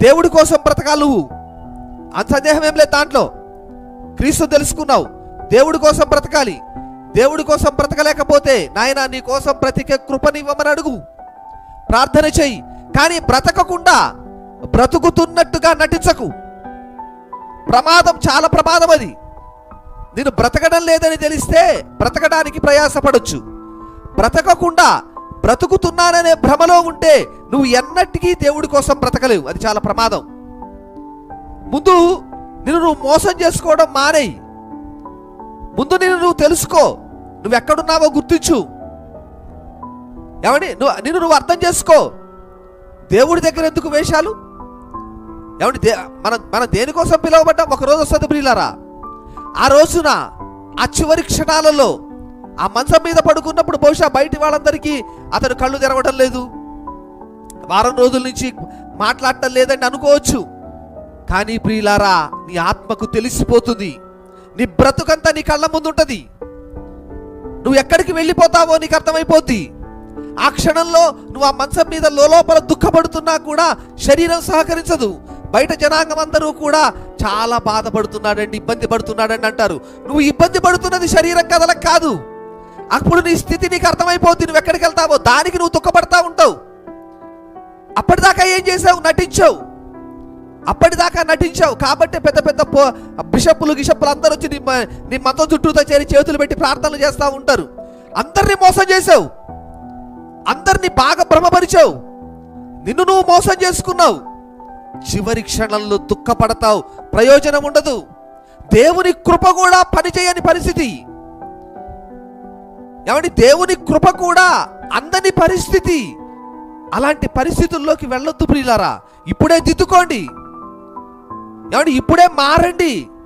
దేవుడి కోసం బ్రతకాలి నువ్వు అంత సందేహం ఏం లేదు దాంట్లో క్రీస్తు తెలుసుకున్నావు దేవుడి కోసం బ్రతకాలి దేవుడి కోసం బ్రతకలేకపోతే నాయన నీ కోసం బ్రతికే కృపనివ్వమని అడుగు ప్రార్థన చెయ్యి కానీ బ్రతకకుండా బ్రతుకుతున్నట్టుగా నటించకు ప్రమాదం చాలా ప్రమాదం అది నేను బ్రతకడం లేదని తెలిస్తే బ్రతకడానికి ప్రయాసపడొచ్చు బ్రతకకుండా బ్రతుకుతున్నాననే భ్రమలో ఉంటే నువ్వు ఎన్నటికీ దేవుడి కోసం బ్రతకలేవు అది చాలా ప్రమాదం ముందు నిన్ను నువ్వు మోసం చేసుకోవడం మానేయి ముందు నిన్ను నువ్వు తెలుసుకో నువ్వు ఎక్కడున్నావో గుర్తించు ఏమండి నువ్వు నిన్ను నువ్వు అర్థం చేసుకో దేవుడి దగ్గర ఎందుకు వేషాలు ఏమండి దే మనం మనం దేనికోసం పిలువబడ్డాం ఒక రోజు వస్తుంది ప్రియులారా ఆ రోజున ఆ చివరి క్షణాలలో ఆ మంచం మీద పడుకున్నప్పుడు బహుశా బయటి వాళ్ళందరికీ అతను కళ్ళు తెరవడం లేదు వారం రోజుల నుంచి మాట్లాడటం లేదని అనుకోవచ్చు కానీ ప్రియులారా నీ ఆత్మకు తెలిసిపోతుంది నీ బ్రతుకంతా నీ కళ్ళ ముందు ఉంటుంది నువ్వు ఎక్కడికి వెళ్ళిపోతావో నీకు అర్థమైపోద్ది ఆ క్షణంలో నువ్వు ఆ మంచం మీద లోపల దుఃఖపడుతున్నా కూడా శరీరం సహకరించదు బయట జనాంగం అందరూ కూడా చాలా బాధపడుతున్నాడండి ఇబ్బంది పడుతున్నాడండి అంటారు నువ్వు ఇబ్బంది పడుతున్నది శరీరం కదలకు కాదు అప్పుడు నీ స్థితి నీకు అర్థమైపోద్ది నువ్వు ఎక్కడికి వెళ్తావో దానికి నువ్వు దుఃఖపడతా ఉంటావు అప్పటిదాకా ఏం చేసావు నటించావు అప్పటిదాకా నటించావు కాబట్టి పెద్ద పెద్ద పో- బిషప్పులు గిషప్పులు అందరూ వచ్చి నీ మ- నీ మతం చుట్టూతో చేరి చేతులు పెట్టి ప్రార్థనలు చేస్తూ ఉంటారు అందరినీ మోసం చేసావు అందరినీ బాగా భ్రమపరిచావు నిన్ను నువ్వు మోసం చేసుకున్నావు చివరి క్షణంలో దుఃఖపడతావు ప్రయోజనం ఉండదు దేవుని కృప కూడా పనిచేయని పరిస్థితి ఏమండి దేవుని కృప కూడా అందని పరిస్థితి అలాంటి పరిస్థితుల్లోకి వెళ్ళొద్దు ప్రియులారా ఇప్పుడే దిద్దుకోండి ఏమండి ఇప్పుడే మారండి